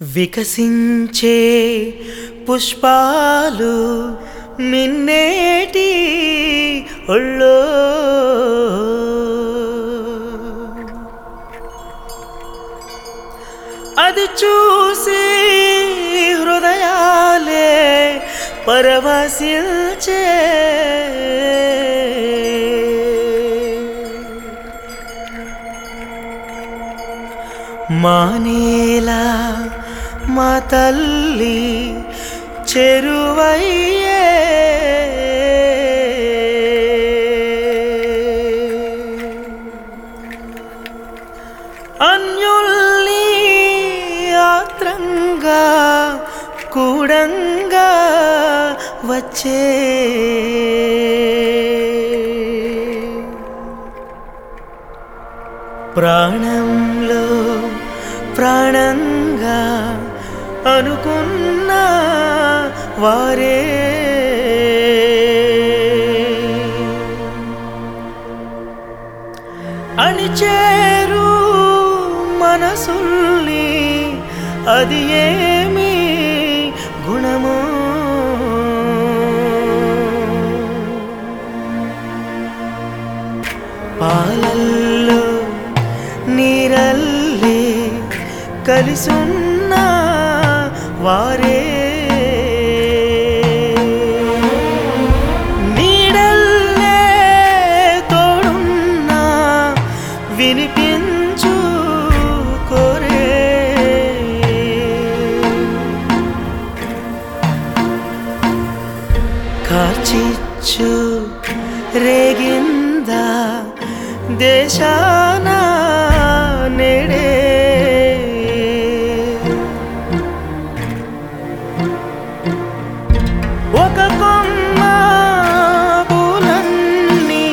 వికసించే పుష్పాలు మిన్నేటి ఒళ్ళో అది చూసి హృదయాలే పరవశించే మానేలా మా తల్లి చెరువయ్యే అన్యుల్ని ఆత్రంగా కూడంగా వచ్చే ప్రాణంలో ప్రాణంగా అనుకున్న వారే అణిచేరు మనసుల్ని అది ఏమి గుణము పాలల్లో నీరల్లే కలిసున్న వారే నీడల్లే తోడున్నా వినిపించు కోరే కార్చిచ్చు రేగిందా దేశాన నేడే ఒక కొమ్మ పూలన్నీ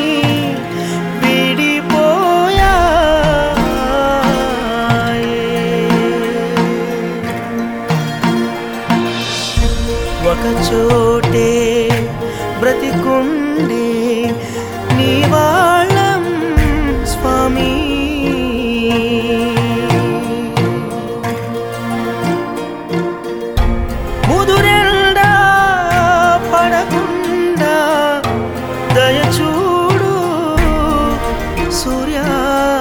విడిపోయాయి ఒక చోటే బ్రతికుండే నీ వాళ్ళం స్వామి ముదురెండా పడకుండా దయచూడు సూర్య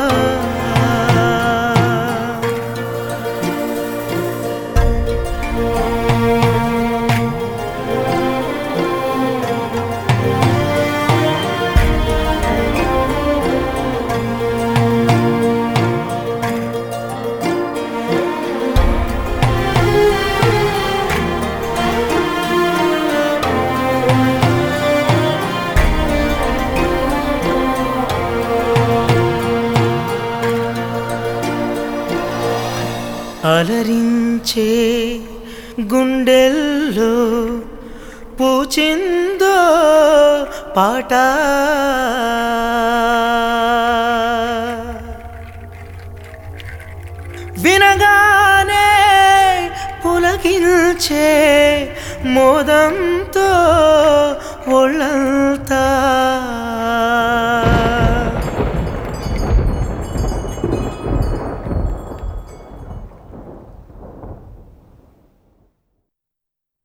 అలరించే గుండెల్లో పూచిందో పాట వినగానే పులకిల్చే మోదంతో